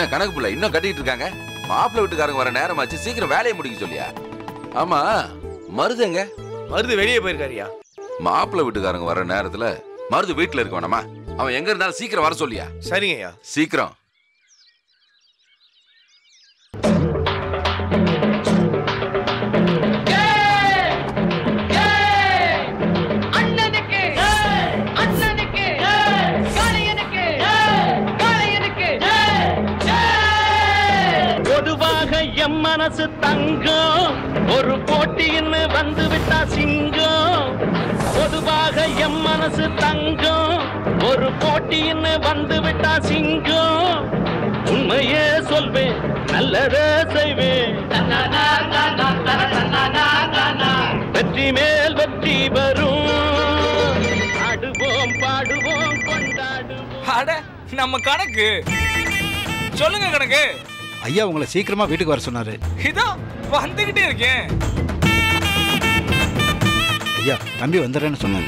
என்ன கணக்கு பிள்ளை இன்னும் கட்டிட்டு இருக்காங்க மாப்பிள்ளை வீட்டுக்காரங்க வர நேரமாச்சு சீக்கிரம் வேலையை முடிக்க சொல்லியா ஆமா மருதுங்க மருது வெளியே போயிருக்காருயா மாப்பிள்ளை வீட்டுக்காரங்க வர நேரத்துல மருது வீட்டுல இருக்க வேணாமா அவன் எங்க இருந்தாலும் சீக்கிரம் வர சொல்லியா சரிங்கய்யா சீக்கிரம் அண்ணனுக்கு அண்ணனுக்கு காளையனுக்கு காளையனுக்கு பொதுவாக எம் மனசு தங்கம் ஒரு போட்டின்னு வந்து விட்டா சிங்கம் பொதுவாக எம் மனசு தங்கம் ஒரு போட்டின்னு வந்து விட்டா சிங்கம் உண்மையே சொல்வேன் நல்லதே செய்வேன் வெற்றி மேல் வெற்றி வரும் ஆடுவோம் பாடுவோம் கொண்டாடுவோம் அட நம்ம கணக்கு சொல்லுங்க கணக்கு ஐயா உங்களை சீக்கிரமா வீட்டுக்கு வர சொன்னாரு இதோ வந்துகிட்டே இருக்கேன் ஐயா தம்பி வந்துடுறேன்னு சொன்னாங்க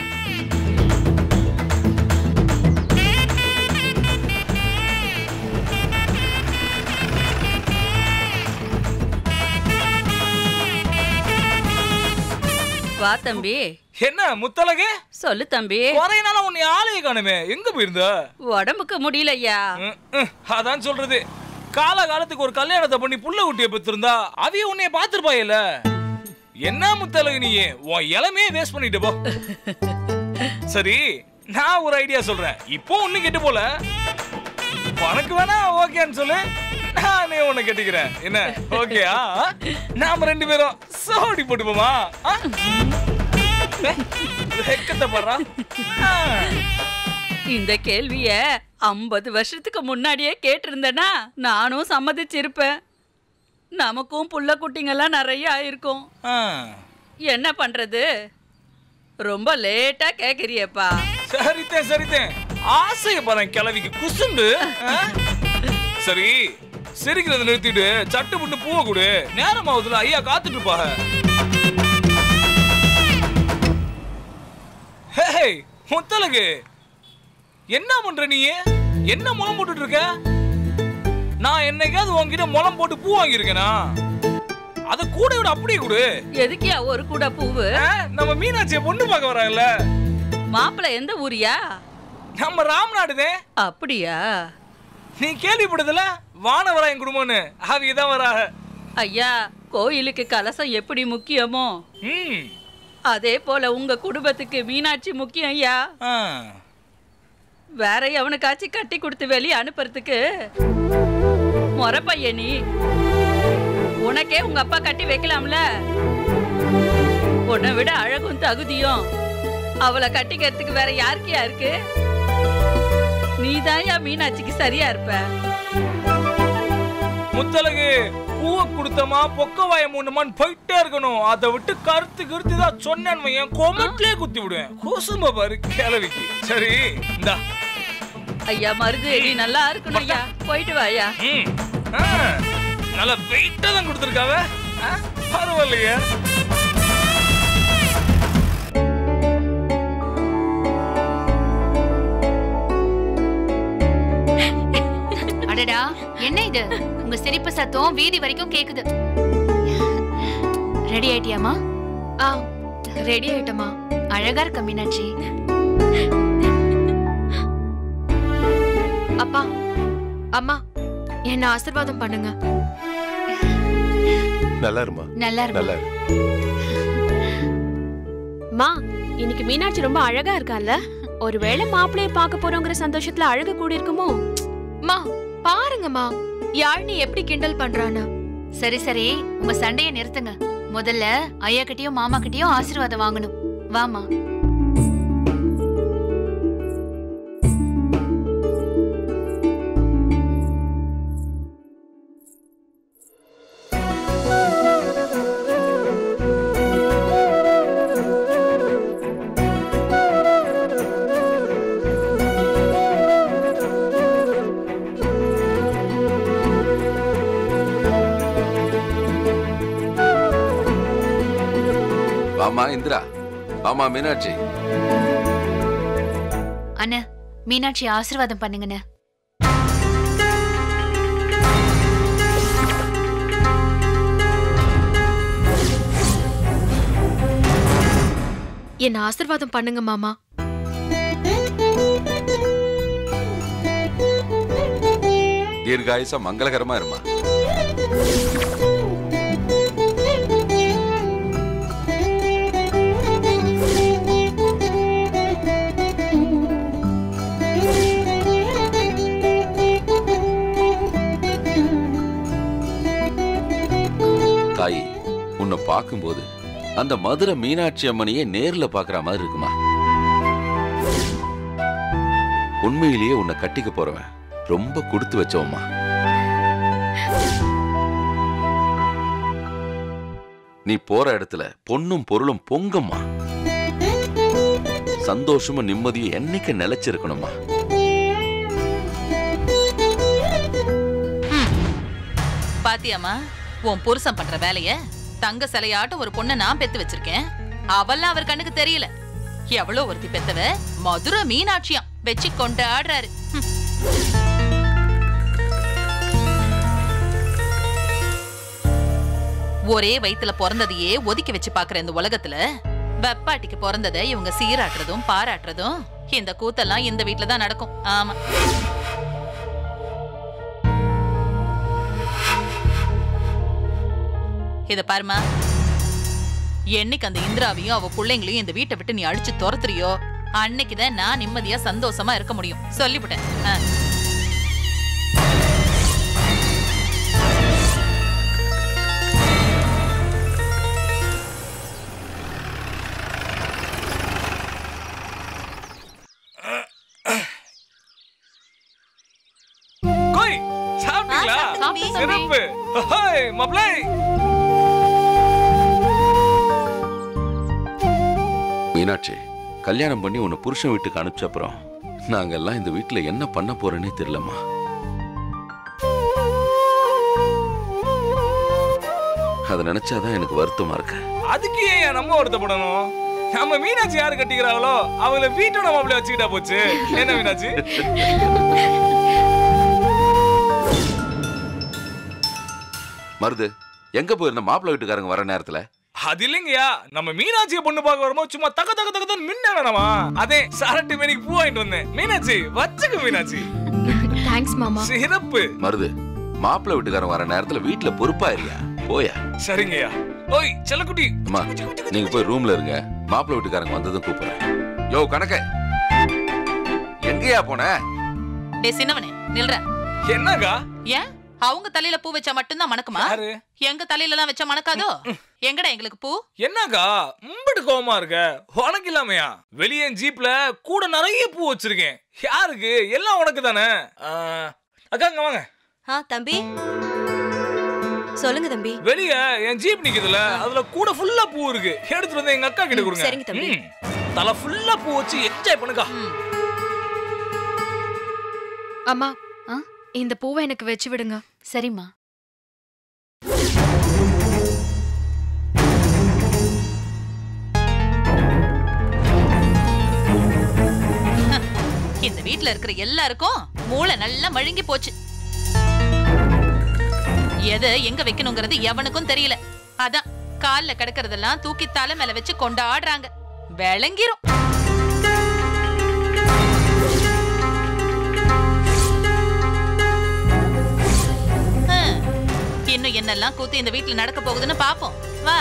வா தம்பி என்ன முத்தலகு சொல்லு தம்பி குறைய நாளா உன்னை ஆளைய காணுமே எங்க போயிருந்த உடம்புக்கு முடியலையா ம், ம், அதான் சொல்றது கால காலத்துக்கு ஒரு கல்யாணத்தை பண்ணி புள்ள குட்டிய பெற்றிருந்தா அவைய உன்னைய பாத்துருப்பாயில்ல என்ன முத்தலகு நீ உன் இளமையே வேஸ்ட் பண்ணிட்டு போ சரி நான் ஒரு ஐடியா சொல்றேன் இப்போ ஒண்ணு கெட்டு போல உனக்கு வேணா ஓகேன்னு சொல்லு நானே உன்னை கட்டிக்கிறேன் என்ன ஓகேயா நாம ரெண்டு பேரும் சோடி போட்டுப்போமா ஆ? வெக்கத்தை பாடுறா ஆ. இந்த கேள்விய ஐம்பது வருஷத்துக்கு முன்னாடியே கேட்டிருந்தேனா நானும் சம்மதிச்சிருப்பேன் நமக்கும் புள்ள குட்டிங்கெல்லாம் நிறைய ஆயிருக்கும் ஆ. என்ன பண்றது ரொம்ப லேட்டா கேக்குறியப்பா சரித்தேன் சரித்தேன் ஆசைய பாரு கிளவிக்கு குசும்பு ஆ? சரி சிரிக்கிறத நிறுத்திட்டு சட்டு புட்டு பூவை கொடு நேரம் ஆகுதுல ஐயா காத்துட்டு இருப்பாங்க ஹேய் முத்தலகு என்ன பண்ற நீ என்ன முளம் போட்டுட்டு இருக்க நான் என்னைக்காவது உன்கிட்ட முளம் போட்டு பூ வாங்கியிருக்கேனா அத கூட விட அப்படியே கொடு எதுக்கியா ஒரு கூட பூவு ஆ? நம்ம மீனாட்சியை பொண்ணு பார்க்க வராங்கல்ல மாப்பிள்ளை எந்த ஊரியா நம்ம ராம்நாடுதே அப்படியா நீ கேள்விப்பட்டதுல வானவராயன் குடும்பம்னு அவங்க தான் வராக ஐயா கோயிலுக்கு கலசம் எப்படி முக்கியமோ ம் அதே போல உங்க குடும்பத்துக்கு மீனாட்சி முக்கியம் ஐயா ஆ. வேற எவனுக்காச்சும் கட்டி கொடுத்து வெளியே அனுப்புறதுக்கு முறை பையன் நீ உனக்கே உங்க அப்பா கட்டி வைக்கலாம்ல உன்னை விட அழகும் தகுதியும் அவளை கட்டிக்கிறதுக்கு வேற யாருக்கியா இருக்கு நீதான்யா மீனாட்சிக்கு சரியா இருப்ப முத்தலகு பூவை கொடுத்தமா பொக்க வாய மூணுமான்னு போயிட்டே இருக்கணும் அதை விட்டு கருத்து கருத்து தான் சொன்னேன் என் கொமட்லயே குத்தி விடுவேன் குசும்ப பாரு கிளவிக்கு சரி இந்தா ஐயா மருது நீ நல்லா இருக்கணும் ஐயா போயிட்டு வாயா ம் ஆ, நல்லா வெயிட்டா தான் கொடுத்துருக்காவ ஆ, பரவாயில்லையே அடடா என்ன இது உங்க சிரிப்பு சத்தம் வீதி வரைக்கும் கேக்குது ரெடி ஆயிட்டியாமா ஆ ரெடி ஆயிட்டமா அழகா இருக்க மீனாட்சி அப்பா அம்மா என்ன ஆசீர்வாதம் பண்ணுங்க நல்லா இருமா நல்லா இருக்கு நல்லா இரு மா இன்னைக்கு மீனாட்சி ரொம்ப அழகா இருக்கால்ல ஒருவேளை மாப்பிளைய பார்க்க போறோங்கிற சந்தோஷத்துல அழகு கூடி இருக்குமோ மா பாருங்கம்மா யாழினி எப்படி கிண்டல் பண்றான்னு சரி சரி உங்க சண்டைய நிறுத்துங்க முதல்ல ஐயா கிட்டயும் மாமா கிட்டயும் ஆசீர்வாதம் வாங்கணும் வாமா வாமா இந்திரா வாமா மீனாட்சி அண்ணா மீனாட்சி ஆசீர்வாதம் பண்ணுங்கண்ணே என்ன ஆசீர்வாதம் பண்ணுங்க மாமா தீர்காயுசா மங்களகரமா இருமா தாயி உன்னை பார்க்கும்போது அந்த மதுரை மீனாட்சி அம்மனையே நேர்ல பாக்குற மாதிரி இருக்குமா உண்மையிலேயே உன்னை கட்டிக்க போறவன் ரொம்ப கொடுத்து வச்சவம்மா நீ போற இடத்துல பொண்ணும் பொருளும் பொங்கம்மா சந்தோஷமும் நிம்மதியும் என்னைக்கு நிலைச்சிருக்கணுமா பாத்தியாமா உன் புருஷன் பண்ற வேலைய தங்க சிலையாட்டம் ஒரு பொண்ணை நான் பெத்து வச்சிருக்கேன் அவெல்லாம் அவர் கண்ணுக்கு தெரியல எவ்வளவு ஒருத்தி பெத்தவ மதுரை மீனாட்சியாம் வச்சு கொண்டாடுறாரு ஹம். ஒரே வயித்துல பிறந்ததையே ஒதுக்கி வச்சு பாக்குற இந்த உலகத்துல வெப்பாட்டிக்கு பிறந்ததை இவங்க சீராட்டுறதும் பாராட்டுறதும் இந்த கூத்தெல்லாம் இந்த வீட்டுல தான் நடக்கும் ஆமா இத பாருமா என்னைக்கு அந்த இந்திராவையும் அவ பிள்ளைங்களையும் இந்த வீட்டை விட்டு நீ அடிச்சு துரத்துறியோ அன்னைக்குதான் நான் நிம்மதியா சந்தோஷமா இருக்க முடியும் சொல்லிவிட்டேன் ஆ. கோய் சாப்பிட்டீங்களா ஆ, சாப்பிட்டேன் தம்பி. சிறப்பு ஹோய் மாப்ளை மீனாட்சி கல்யாணம் பண்ணி உன்னை புருஷன் வீட்டுக்கு அனுப்பிச்ச அப்புறம் நாங்கெல்லாம் இந்த வீட்டுல என்ன பண்ண போறேன்னே தெரியலம்மா அதை நினைச்சாதான் எனக்கு வருத்தமா இருக்கு அதுக்கு ஏன் நம்ம வருத்தப்படணும் நம்ம மீனாட்சி யாரு கட்டிக்கிறாங்களோ அவங்கள வீட்டோட மாப்பிள்ளை வச்சுக்கிட்டா போச்சு என்ன மீனாட்சி மருது எங்க போயிருந்த மாப்பிள்ளை வீட்டுக்காரங்க வர நேரத்துல அது இல்லைங்கய்யா நம்ம மீனாட்சியை பொண்ணு பார்க்க வரும்போது சும்மா தக தக தக தான் மின்ன வேணாமா அதே சரட்டு மேனிக்கு பூ வாங்கிட்டு வந்தேன் மீனாட்சி வச்சுக்க மீனாட்சி தேங்க்ஸ் மாமா சிறப்பு மருது மாப்பிள்ளை வீட்டுக்காரங்க வர நேரத்துல வீட்டுல பொறுப்பா இருக்கியா போயா சரிங்கய்யா ஓய் செல்லக்குட்டி அம்மா நீங்க போய் ரூம்ல இருங்க மாப்பிள்ளை வீட்டுக்காரங்க வந்ததும் கூப்பிடுறேன் யோ கணக்க எங்கேயா போன டேய் சின்னவனே நில்ற என்னக்கா ஏன் அவங்க தலையில பூ வச்சா மட்டும்தான் மணக்குமா யாரு எங்க தலையில எல்லாம் வச்சா மணக்காதோ எங்கடா எங்களுக்கு பூ என்னக்கா மும்பிட்டு கோவமா இருக்க உனக்கு இல்லாமையா வெளியே ஜீப்ல கூட நிறைய பூ வச்சிருக்கேன் யாருக்கு எல்லாம் உனக்கு தானே அக்கா இங்க வாங்க ஆ தம்பி சொல்லுங்க தம்பி வெளிய என் ஜீப் நிக்குதுல அதுல கூட ஃபுல்லா பூ இருக்கு எடுத்துட்டு வந்து எங்க அக்கா கிட்ட ம், கொடுங்க சரிங்க தம்பி. ம். தலை ஃபுல்லா பூ வச்சு என்ஜாய் பண்ணுக்கா ம். அம்மா ஆ? இந்த பூவை எனக்கு வச்சு விடுங்க சரிம்மா இந்த வீட்ல இருக்கிற எல்லாருக்கும் மூளை நல்லா மழுங்கி போச்சு எதை எங்க வைக்கணுங்கிறது எவனுக்கும் தெரியல அதான் கால்ல கிடக்கறதெல்லாம் தூக்கி தலை மேல வச்சு கொண்டாடுறாங்க விளங்கிரும் ஹம். இன்னும் என்னெல்லாம் கூத்து இந்த வீட்ல நடக்க போகுதுன்னு பாப்போம் வா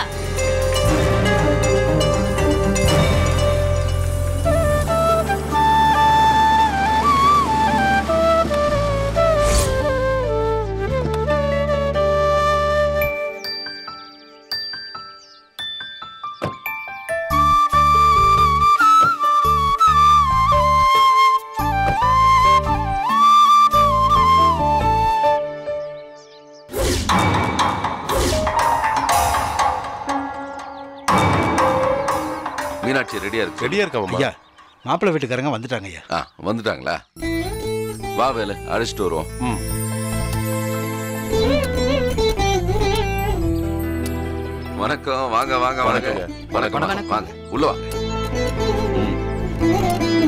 மீனாட்சி ரெடியா இருக்கு ரெடியா இருக்கா ஐயா மாப்பிள்ளை வீட்டுக்காரங்க வந்துட்டாங்க ஐயா ஆ வந்துட்டாங்களா வா வேலு அழைச்சிட்டு வருவோம் ம் வணக்கம் வாங்க வாங்க வணக்கம் வணக்கம் வணக்கம் வாங்க உள்ள வாங்க ம்.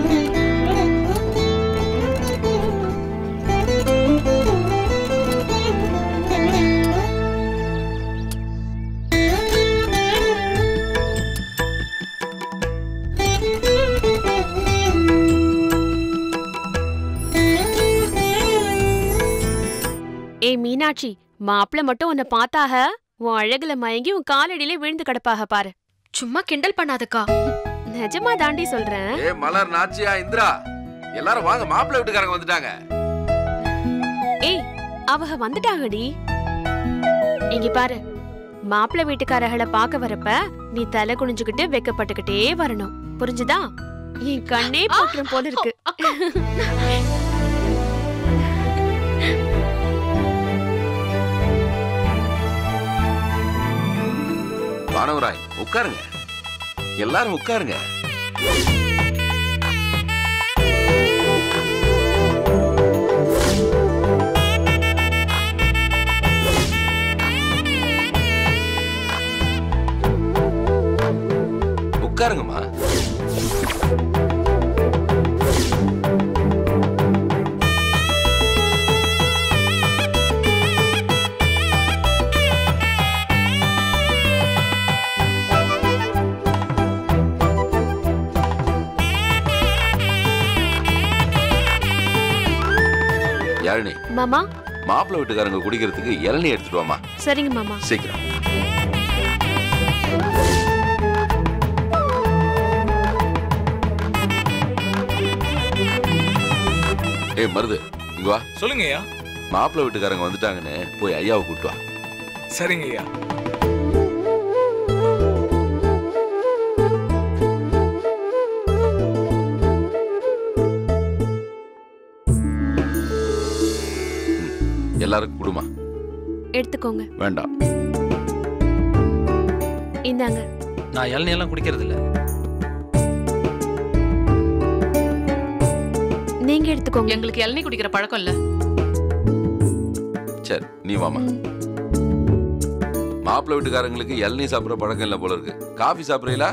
ஏய் மீனாட்சி மாப்பிள்ள மட்டும் உன்னை பார்த்தாக உன் அழகுல மயங்கி உன் காலடியில விழுந்து கிடப்பாக பாரு சும்மா கிண்டல் பண்ணாதக்கா நிஜமா தாண்டி சொல்றேன் ஏ மலர் நாச்சியா இந்திரா எல்லாரும் வாங்க மாப்பிள்ளை வீட்டுக்காரங்க வந்துட்டாங்க ஏய் அவக வந்துட்டாங்கடி இங்க பாரு மாப்பிள்ளை வீட்டுக்காரர்களை பார்க்க வரப்ப நீ தலை குனிஞ்சுக்கிட்டு வெக்கப்பட்டுக்கிட்டே வரணும் புரிஞ்சுதா என் கண்ணே போட்டுரும் போல இருக்கு வானவராய் உட்காருங்க எல்லாரும் உட்காருங்க உட்காருங்கம்மா யாழினி மாமா மாப்பிள்ளை வீட்டுக்காரங்க குடிக்கிறதுக்கு இளநீ எடுத்துட்டு வாமா சரிங்க மாமா சீக்கிரம் ஏய் மருது இங்க வா சொல்லுங்க ஐயா மாப்பிள்ளை வீட்டுக்காரங்க வந்துட்டாங்கன்னு போய் ஐயாவை கூட்டு வா சரிங்க ஐயா எல்லாருக்கும் கொடுமா எடுத்துக்கோங்க வேண்டாம் இந்தாங்க நான் இளநீ எல்லாம் குடிக்கிறது இல்ல நீங்க எடுத்துக்கோங்க எங்களுக்கு இளநீ குடிக்கிற பழக்கம் இல்ல சரி நீ வாமா மாப்பிள்ளை வீட்டுக்காரங்களுக்கு இளநீ சாப்பிடுற பழக்கம் இல்லை போல இருக்கு காஃபி சாப்பிடுறீங்களா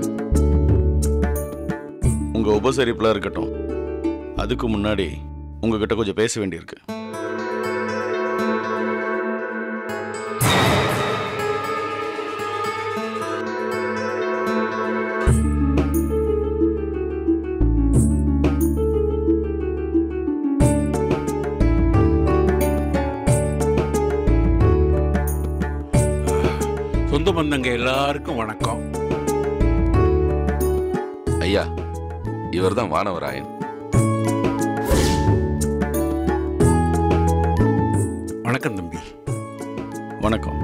உங்க உபசரிப்புல இருக்கட்டும் அதுக்கு முன்னாடி உங்ககிட்ட கொஞ்சம் பேச வேண்டியிருக்கு சொந்த பந்தங்க எல்லாருக்கும் வணக்கம் ஐயா இவர்தான் வானவராயன் வணக்கம் தம்பி வணக்கம்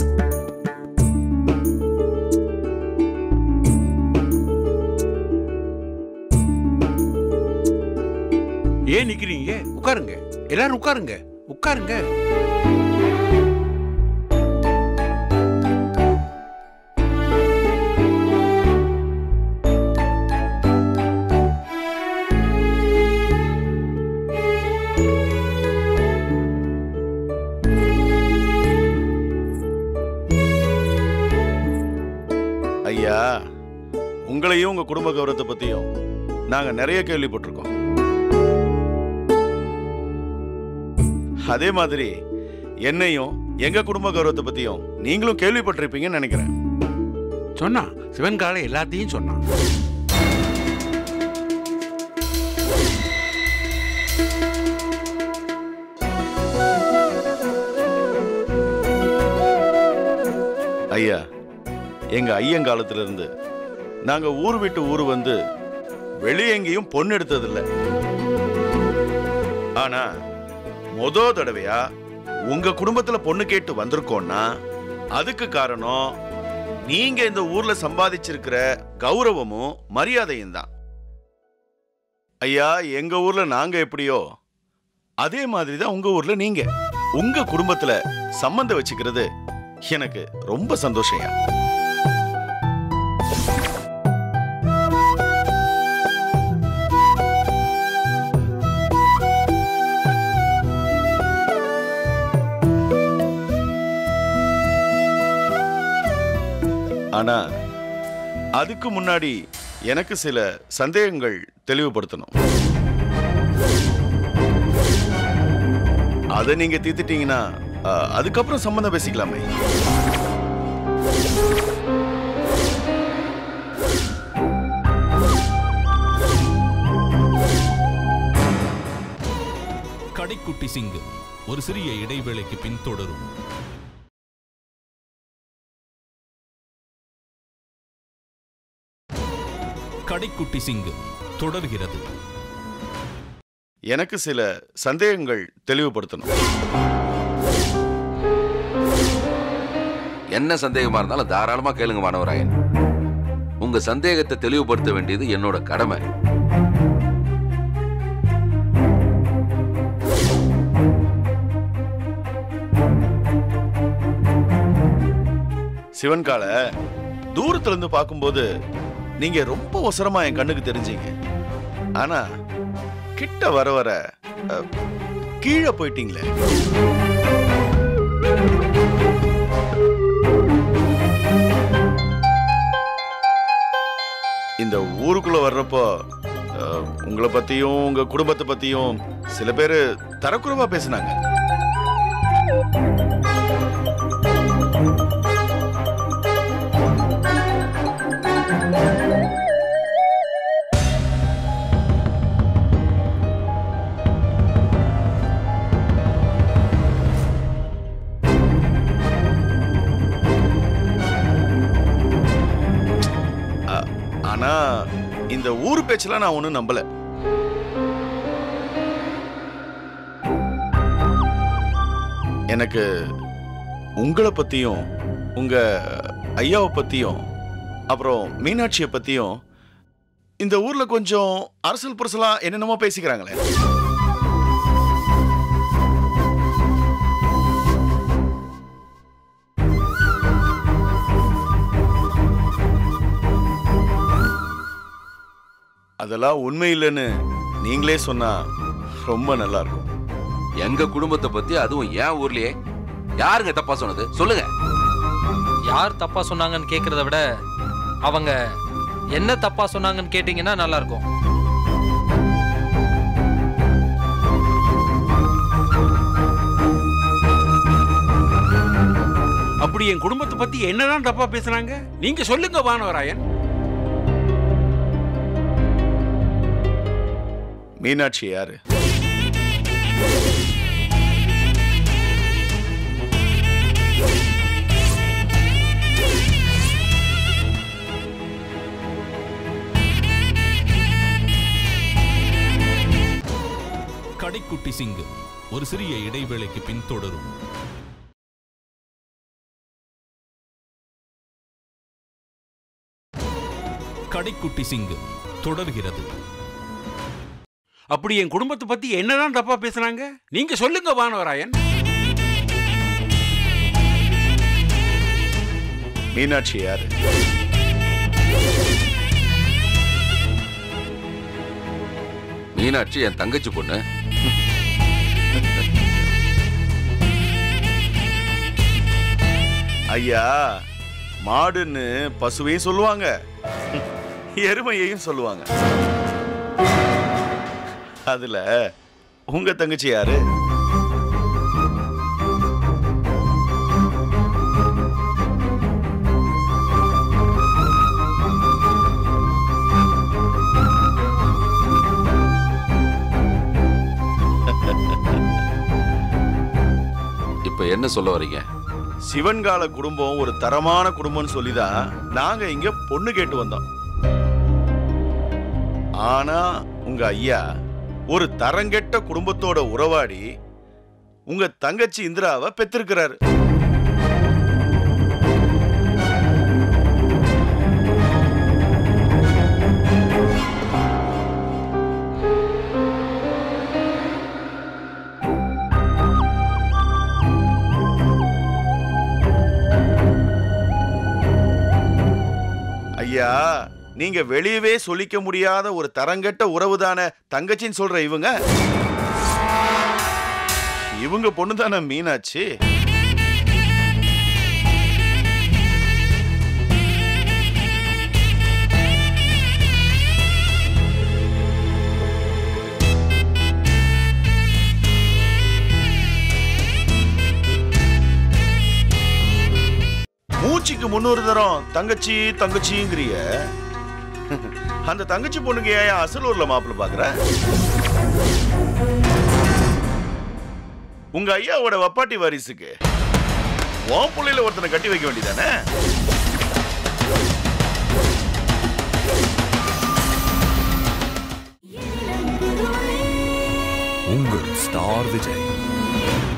ஏன் நிக்கிறீங்க உட்காருங்க எல்லாரும் உட்காருங்க உட்காருங்க ஐயா உங்களையும் உங்க குடும்ப கௌரவத்தை பத்தியும் நாங்க நிறைய கேள்விப்பட்டிருக்கோம் அதே மாதிரி என்னையும் எங்க குடும்ப கௌரவத்தை பத்தியும் நீங்களும் கேள்விப்பட்டிருப்பீங்கன்னு நினைக்கிறேன் சொன்னான் சிவன் காலை எல்லாத்தையும் சொன்னான் ஐயா எங்க ஐயங்காலத்துல இருந்து நாங்க ஊர் விட்டு ஊர் வந்து வெளியே எங்கேயும் பொண்ணு எடுத்ததில்ல ஆனா மொத தடவையா உங்க குடும்பத்துல பொண்ணு கேட்டு வந்திருக்கோம்னா அதுக்கு காரணம் நீங்க இந்த ஊர்ல சம்பாதிச்சிருக்கிற கௌரவமும் மரியாதையும் தான் ஐயா எங்க ஊர்ல நாங்க எப்படியோ அதே மாதிரி தான் உங்க ஊர்ல நீங்க உங்க குடும்பத்துல சம்பந்தம் வச்சுக்கிறது எனக்கு ரொம்ப சந்தோஷம்யா ஆனா அதுக்கு முன்னாடி எனக்கு சில சந்தேகங்கள் தெளிவுபடுத்தணும் அதை நீங்க தீர்த்துட்டீங்கன்னா அஹ், அதுக்கப்புறம் சம்பந்தம் பேசிக்கலாமே கடைக்குட்டி கடைக்குட்டி சிங்கு ஒரு சிறிய இடைவேளைக்கு பின் தொடரும் கடைக்குட்டி சிங்கு தொடர்கிறது எனக்கு சில சந்தேகங்கள் தெளிவுபடுத்தணும் என்ன சந்தேகமா இருந்தாலும் தாராளமா கேளுங்க மாணவராயன் உங்க சந்தேகத்தை தெளிவுபடுத்த வேண்டியது என்னோட கடமை சிவன்கால தூரத்துல இருந்து பார்க்கும்போது நீங்க ரொம்ப ஒசரமா என் கண்ணுக்கு தெரிஞ்சீங்க ஆனா கிட்ட வர வர அஹ், கீழே போயிட்டீங்களே இந்த ஊருக்குள்ள வர்றப்போ அஹ், உங்களை பத்தியும் உங்க குடும்பத்தை பத்தியும் சில பேர் தரக்குறைவா பேசினாங்க அ- ஆனா இந்த ஊர் பேச்செல்லாம் நான் ஒண்ணும் நம்பல எனக்கு உங்களை பத்தியும் உங்க ஐயாவை பத்தியும் அப்புறம் மீனாட்சியை பத்தியும் இந்த ஊர்ல கொஞ்சம் அரசல் புரசலா என்னென்னமோ பேசிக்கிறாங்களே அதெல்லாம் உண்மை இல்லைன்னு நீங்களே சொன்னா ரொம்ப நல்லா இருக்கும் எங்க குடும்பத்தை பத்தி அதுவும் ஏன் ஊர்லயே யாருங்க தப்பா சொன்னது சொல்லுங்க யார் தப்பா சொன்னாங்கன்னு கேட்கறத விட அவங்க என்ன தப்பா சொன்னாங்கன்னு கேட்டீங்கன்னா நல்லா இருக்கும் அப்படி என் குடும்பத்தை பத்தி என்னதான் தப்பா பேசுறாங்க நீங்க சொல்லுங்க வானவராயன் மீனாட்சி யாரு கடைக்குட்டி சிங்கு ஒரு சிறிய இடைவேளைக்கு பின் தொடரும் கடைக்குட்டி சிங்கு தொடர்கிறது அப்படி என் குடும்பத்தை பத்தி என்னதான் தப்பா பேசுறாங்க நீங்க சொல்லுங்க வானவராயன் மீனாட்சி யாரு மீனாட்சி என் தங்கச்சி பொண்ணு ஐயா மாடுன்னு பசுவையும் சொல்லுவாங்க எருமையையும் சொல்லுவாங்க அதுல உங்க தங்கச்சி யாரு இப்ப என்ன சொல்ல வர்றீங்க சிவன்கால குடும்பம் ஒரு தரமான குடும்பம்னு சொல்லிதான் நாங்க இங்க பொண்ணு கேட்டு வந்தோம் ஆனா உங்க ஐயா ஒரு தரங்கெட்ட குடும்பத்தோட உறவாடி உங்க தங்கச்சி இந்திராவை பெற்றிருக்கிறாரு ஐயா நீங்க வெளியவே சொல்லிக்க முடியாத ஒரு தரங்கெட்ட உறவு தானே தங்கச்சின்னு சொல்ற இவங்க இவங்க பொண்ணு தானே மீனாட்சி மூச்சுக்கு முன்னூறு தரம் தங்கச்சி தங்கச்சிங்கிறிய அந்த தங்கச்சி பொண்ணுக்கு ஏன் அசலூர்ல மாப்பிள்ள பாக்குற உங்க ஐயாவோட வப்பாட்டி வாரிசுக்கு உன் புள்ளையில ஒருத்தனை கட்டி வைக்க வேண்டியதானே உங்கள் ஸ்டார் விஜய்